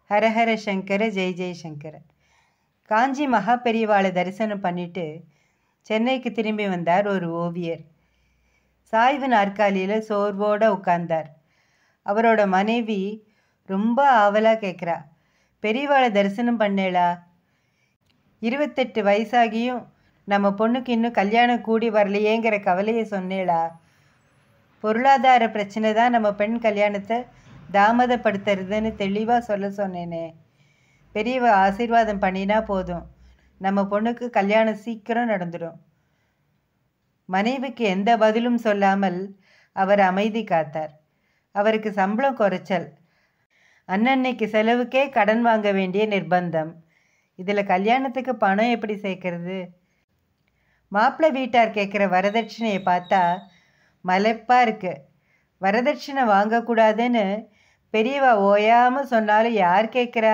ஹரஹர சங்கர ஜெய் ஜெய் சங்கர காஞ்சி மகா பெரியவாளை தரிசனம் பண்ணிட்டு சென்னைக்கு திரும்பி வந்தார் ஒரு ஓவியர் சாய்வு நாற்காலியில் சோர்வோடு உட்கார்ந்தார் அவரோட மனைவி ரொம்ப ஆவலாக கேட்குறா பெரியவாளை தரிசனம் பண்ணேளா இருபத்தெட்டு வயசாகியும் நம்ம பொண்ணுக்கு இன்னும் கல்யாணம் கூடி வரலையேங்கிற கவலையை சொன்னேளா பொருளாதார பிரச்சனை தான் நம்ம பெண் கல்யாணத்தை தாமதப்படுத்துறதுன்னு தெளிவாக சொல்ல சொன்னேனே பெரியவ ஆசீர்வாதம் பண்ணினா போதும் நம்ம பொண்ணுக்கு கல்யாணம் சீக்கிரம் நடந்துடும் மனைவிக்கு எந்த பதிலும் சொல்லாமல் அவர் அமைதி காத்தார் அவருக்கு சம்பளம் குறைச்சல் அன்னன்னைக்கு செலவுக்கே கடன் வாங்க வேண்டிய நிர்பந்தம் இதில் கல்யாணத்துக்கு பணம் எப்படி சேர்க்கறது மாப்பிள்ளை வீட்டார் கேட்குற வரதட்சணையை பார்த்தா மலைப்பாக இருக்கு வரதட்சணை வாங்கக்கூடாதுன்னு பெரியவா ஓயாமல் சொன்னாலும் யார் கேட்குறா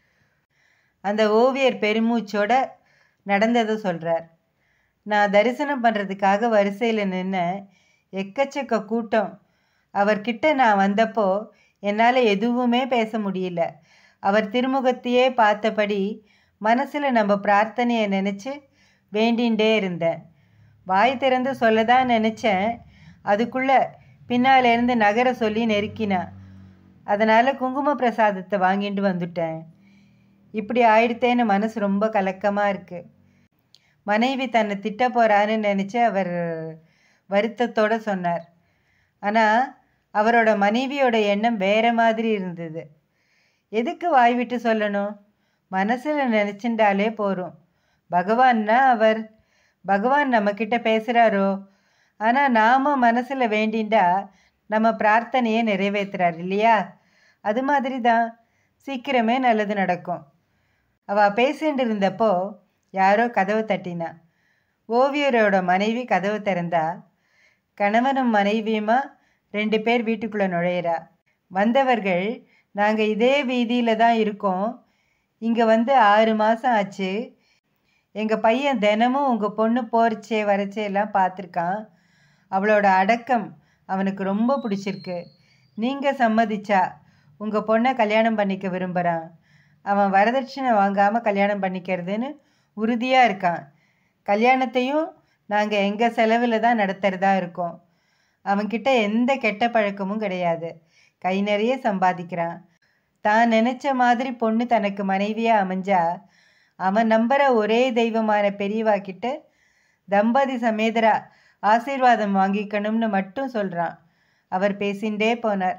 அந்த ஓவியர் பெருமூச்சோட நடந்ததை சொல்கிறார் நான் தரிசனம் பண்ணுறதுக்காக வரிசையில் நின்று எக்கச்சக்க கூட்டம் அவர்கிட்ட நான் வந்தப்போ என்னால் எதுவுமே பேச முடியல அவர் திருமுகத்தையே பார்த்தபடி மனசில் நம்ம பிரார்த்தனையை நினச்சி வேண்டிகிட்டே இருந்தேன் வாய் திறந்து சொல்ல தான் நினச்சேன் அதுக்குள்ளே பின்னாலேருந்து நகர சொல்லி நெருக்கினான் அதனால் குங்கும பிரசாதத்தை வாங்கிட்டு வந்துட்டேன் இப்படி ஆயிடுத்தேன்னு மனசு ரொம்ப கலக்கமாக இருக்குது மனைவி தன்னை திட்ட போகிறான்னு நினச்சி அவர் வருத்தத்தோடு சொன்னார் ஆனால் அவரோட மனைவியோட எண்ணம் வேற மாதிரி இருந்தது எதுக்கு வாய் விட்டு சொல்லணும் மனசில் நினச்சிண்டாலே போகிறோம் பகவான்னா அவர் பகவான் நம்மக்கிட்ட பேசுகிறாரோ ஆனால் நாம் மனசில் வேண்டிண்டா நம்ம பிரார்த்தனையை நிறைவேற்றுறார் இல்லையா அது மாதிரி தான் சீக்கிரமே நல்லது நடக்கும் அவள் பேசிட்டு இருந்தப்போ யாரோ கதவை தட்டினா ஓவியரோட மனைவி கதவு திறந்தா கணவனும் மனைவியுமா ரெண்டு பேர் வீட்டுக்குள்ளே நுழையிறா வந்தவர்கள் நாங்கள் இதே வீதியில் தான் இருக்கோம் இங்கே வந்து ஆறு மாதம் ஆச்சு எங்கள் பையன் தினமும் உங்கள் பொண்ணு போர்ச்சே வரச்சே எல்லாம் பார்த்துருக்கான் அவளோட அடக்கம் அவனுக்கு ரொம்ப பிடிச்சிருக்கு நீங்கள் சம்மதிச்சா உங்கள் பொண்ணை கல்யாணம் பண்ணிக்க விரும்புகிறான் அவன் வரதட்சணை வாங்காமல் கல்யாணம் பண்ணிக்கிறதுன்னு உறுதியாக இருக்கான் கல்யாணத்தையும் நாங்கள் எங்கள் செலவில் தான் நடத்துகிறதா இருக்கோம் அவன்கிட்ட எந்த கெட்ட பழக்கமும் கிடையாது கை நிறைய சம்பாதிக்கிறான் தான் நினச்ச மாதிரி பொண்ணு தனக்கு மனைவியாக அமைஞ்சா அவன் நம்புகிற ஒரே தெய்வமான பெரியவா கிட்ட தம்பதி சமேதரா ஆசீர்வாதம் வாங்கிக்கணும்னு மட்டும் சொல்கிறான் அவர் பேசிண்டே போனார்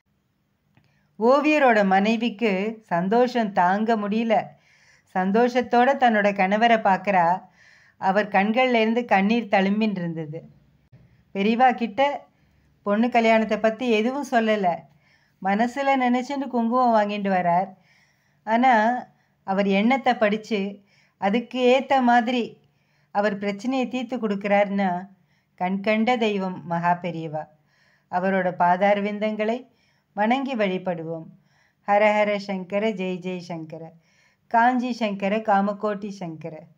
ஓவியரோட மனைவிக்கு சந்தோஷம் தாங்க முடியல சந்தோஷத்தோட தன்னோட கணவரை பார்க்குறா அவர் கண்கள்லேருந்து கண்ணீர் தழும்பின்னு இருந்தது பெரியவா கிட்ட பொண்ணு கல்யாணத்தை பற்றி எதுவும் சொல்லலை மனசில் நினச்சின்னு குங்குமம் வாங்கிட்டு வரார் ஆனால் அவர் எண்ணத்தை படித்து அதுக்கு ஏற்ற மாதிரி அவர் பிரச்சனையை தீர்த்து கொடுக்குறாருன்னா கண்கண்ட தெய்வம் மகா பெரியவா அவரோட பாதார விந்தங்களை வணங்கி வழிபடுவோம் ஹரஹர சங்கர ஜெய் ஜெய் சங்கர காஞ்சி சங்கர காமகோட்டி சங்கர